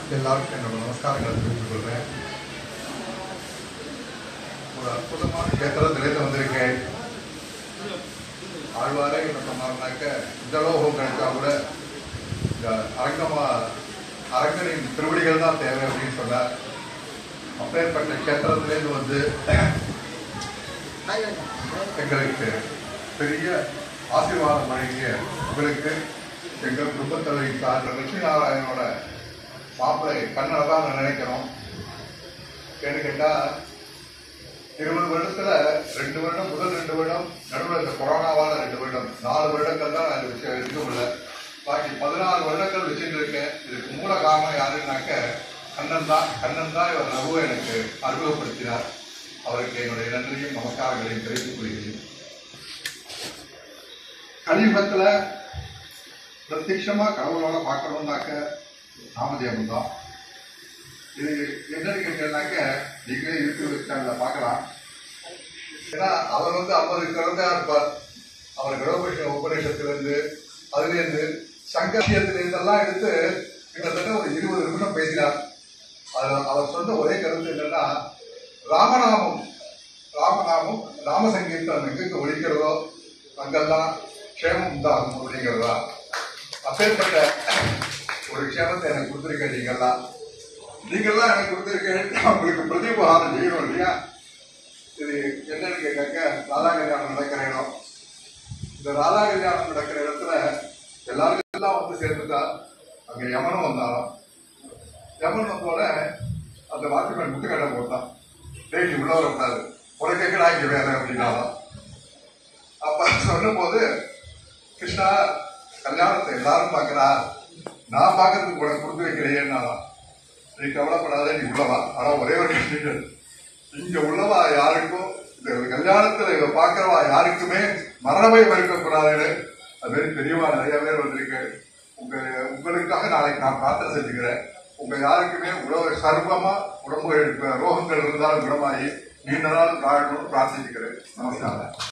எல்லாருக்கும் என்னோட நமஸ்காரங்களை தெரிவித்துக் கொள்கிறேன் ஒரு அற்புதமான கேத்திரத்திலேருந்து வந்திருக்கேன் ஆழ்வாரே என்ன சொன்னார்னாக்க இந்த லோகம் கிடைச்சா கூட இந்த அரங்கமா அரங்கனின் திருவடிகள் தான் தேவை அப்படின்னு சொன்னார் அப்பேற்பட்ட கேத்திரத்திலேருந்து வந்து எங்களுக்கு பெரிய ஆசீர்வாதம் வழங்கிய உங்களுக்கு எங்கள் குடும்பத்தலைவி சார்ந்த லட்சுமி நாராயணனோட மாப்பிள்ளை கண்ணனை தான் நான் நினைக்கிறோம் ஏன்னு கேட்டா இருபது வருடத்துல ரெண்டு வருடம் முதல் ரெண்டு வருடம் நடுவில் இந்த கொரோனாவால ரெண்டு வருடம் நாலு வருடங்கள் தான் நான் விஷயம் இதுவும் இல்லை பாக்கி பதினாறு வருடங்கள் வச்சுட்டு இருக்கேன் இதுக்கு மூல காரணம் யாருன்னாக்க கண்ணன் தான் கண்ணன் தான் இவர் ரகுவை எனக்கு அறிமுகப்படுத்தினார் அவருக்கு என்னுடைய நன்றியும் நமஸ்காரங்களையும் தெரிவித்துக் கொள்கிறேன் கலியுகத்துல பிரத்யட்சமா கடவுளோட பார்க்கணும்னாக்க நாமதேவம் தான் இது என்னன்னு கேட்டீங்கன்னாக்க நீங்களே யூடியூப் சேனல்ல பார்க்கலாம் ஏன்னா அவர் வந்து ஐம்பது குழந்தையா இருப்பார் அவர் கிரகபட்ச உபநிஷத்திலிருந்து அதுலேருந்து சங்கத்தியத்திலிருந்து எல்லாம் எடுத்து கிட்டத்தட்ட ஒரு இருபது நிமிஷம் பேசினார் அதுல அவர் சொன்ன ஒரே கருத்து என்னன்னா ராமநாமம் ராமநாமம் ராம சங்கீதம் எங்கெங்க ஒழிக்கிறதோ அங்கெல்லாம் க்ஷேமம் உண்டாகும் அப்படிங்கிறதா அப்பேற்பட்ட ஒரு க்ஷேமத்தை எனக்கு கொடுத்துருக்கேன் நீங்கெல்லாம் நீங்கெல்லாம் எனக்கு கொடுத்துருக்கேன் உங்களுக்கு பிரதிபகாரம் செய்யணும் இல்லையா இது என்னன்னு கேட்டாக்க ராதா கல்யாணம் நடக்கிற இடம் இந்த ராதா கல்யாணம் நடக்கிற இடத்துல எல்லாரும் எல்லாம் வந்து சேர்ந்துட்டா அங்க யமனும் வந்தாலும் யமன் வந்தோட அந்த வாக்குமேன் முட்டுக்கட்டை போட்டான் டேய் நீ உள்ள வரக்கூடாது உனக்கு எங்கடா இங்க வேலை அப்படின்னாலும் அப்ப சொல்லும் போது கிருஷ்ணா கல்யாணத்தை எல்லாரும் பார்க்கறா நான் பார்க்கறதுக்கு உனக்கு கொடுத்து வைக்கிறேன்னாலாம் நீ கவலைப்படாத நீ உள்ளவா ஆனா ஒரே ஒரு கண்டிஷன் இங்க உள்ளவா யாருக்கும் இந்த கல்யாணத்துல இவ பாக்குறவா யாருக்குமே மரணமை இருக்கக்கூடாதுன்னு அது மாதிரி பெரியவா நிறைய பேர் வந்திருக்கு உங்க உங்களுக்காக நாளைக்கு நான் பிரார்த்தனை செஞ்சுக்கிறேன் உங்க யாருக்குமே உழவு சர்வமா உடம்பு ரோகங்கள் இருந்தாலும் குணமாகி நீண்ட நாள் வாழணும்னு பிரார்த்திச்சுக்கிறேன் நமஸ்காரம்